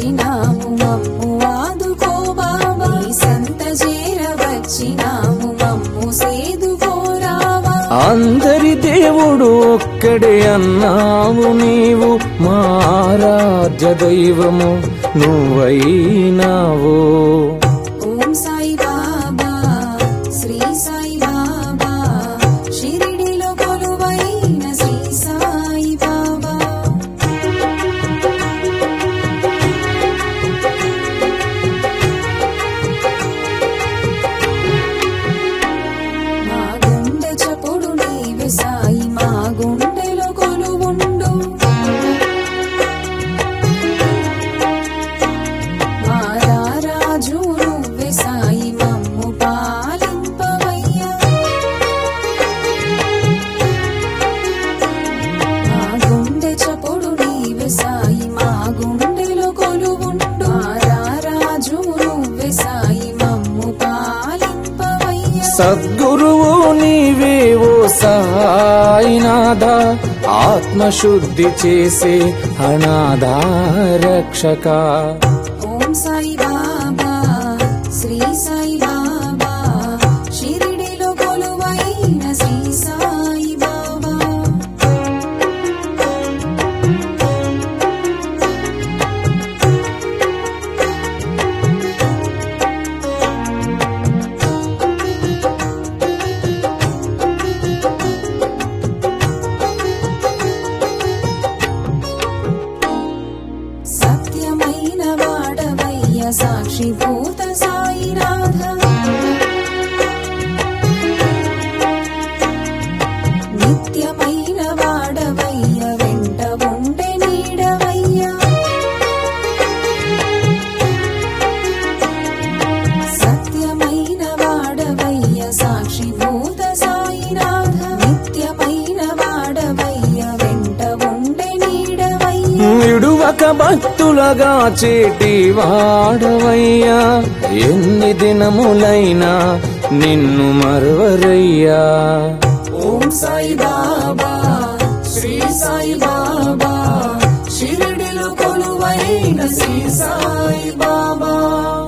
వచ్చినాము మమ్ము ఆదుకో బాబా నీ సంత చేర వచ్చినాము మమ్ము సేదుకోరావా అందరి దేవుడు ఒక్కడే అన్నావు నీవు మా ఆరాధ్య దైవము నువ్వైనావు ఓం సాయి బాబా శ్రీ సాయి బాబా షిరిడిలో కొలువైన శ్రీ సాయి బాబా మా గుండె చప్పుడు నీవే సాయి మా గుండెలో కొలువుండు మారారాజు నువ్వే సాయి మమ్ము పాలింపవయ్యా మా గుండె చప్పుడు నీవే సాయి మా గుండెలో కొలువుండు మారారాజు నువ్వే సాయి మమ్ము పాలింపవయ్యా సద్గురువు నీవే ఓ సాయినాథ ఆత్మశుద్ధి చేసే అనాథ రక్షక ఓం సాయి బాబా శ్రీ సాయి బాబా షిరిడిలో కొలువైన శ్రీ సాయి బాబా సత్యమైన వాడవయ్య సాక్షిభూత సాయినాథ నిత్యమైన వాడవయ్య వెంట ఉండే నీడవయ్య సత్యమైన వాడవయ్య సాక్షిభూత సాయినాథ నిత్యమైన వాడవయ్య వెంట ఉండే నీడవయ్య విడువక భక్తులగా చేటి వాడవయ్యా ఎన్ని దినములైనా నిన్ను మరవరయ్యా ఓం సాయి బాబా శ్రీ సాయి బాబా షిరిడిలో కొలువైన శ్రీ సాయి బాబా